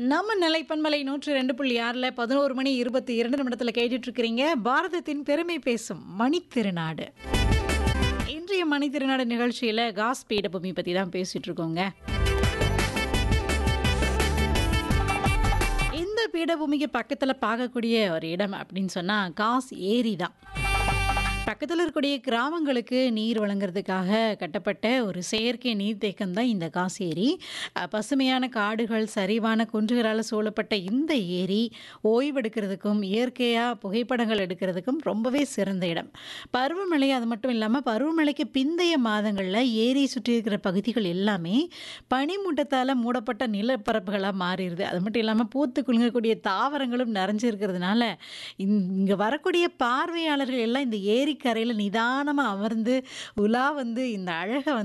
நம்ம நிலைப்பன்மலை நூற்று ரெண்டு புள்ளி ஆறில் பதினோரு மணி இருபத்தி இரண்டு நிமிடத்தில் கேட்டுட்டு இருக்கிறீங்க பாரதத்தின் பெருமை பேசும் மணித்திருநாடு இன்றைய மணித்திருநாடு நிகழ்ச்சியில் காஸ் பீடபூமி பற்றி தான் பேசிட்டு இருக்கோங்க இந்த பீடபூமிக்கு பக்கத்தில் பார்க்கக்கூடிய ஒரு இடம் அப்படின்னு சொன்னால் காஸ் ஏரி தான் பக்கத்தில் இருக்கக்கூடிய கிராமங்களுக்கு நீர் வழங்குறதுக்காக கட்டப்பட்ட ஒரு செயற்கை நீர்த்தேக்கம் தான் இந்த காசி ஏரி அஹ், பசுமையான காடுகள் சரிவான குன்றுகளால் சூழப்பட்ட இந்த ஏரி ஓய்வெடுக்கிறதுக்கும் இயற்கையாக புகைப்படங்கள் எடுக்கிறதுக்கும் ரொம்பவே சிறந்த இடம் பருவமழை அது மட்டும் இல்லாமல் பருவமழைக்கு பிந்தைய மாதங்களில் ஏரி சுற்றி இருக்கிற பகுதிகள் எல்லாமே பனிமூட்டத்தால் மூடப்பட்ட நிலப்பரப்புகளாக மாறிடுது அது மட்டும் இல்லாமல் பூத்து குலுங்கக்கூடிய தாவரங்களும் நிறைஞ்சு இருக்கிறதுனால இங்கே வரக்கூடிய பார்வையாளர்கள் எல்லாம் இந்த ஏரிக்கரையில் நிதானமாக அமர்ந்து உலா வந்து இந்த அழகை வந்து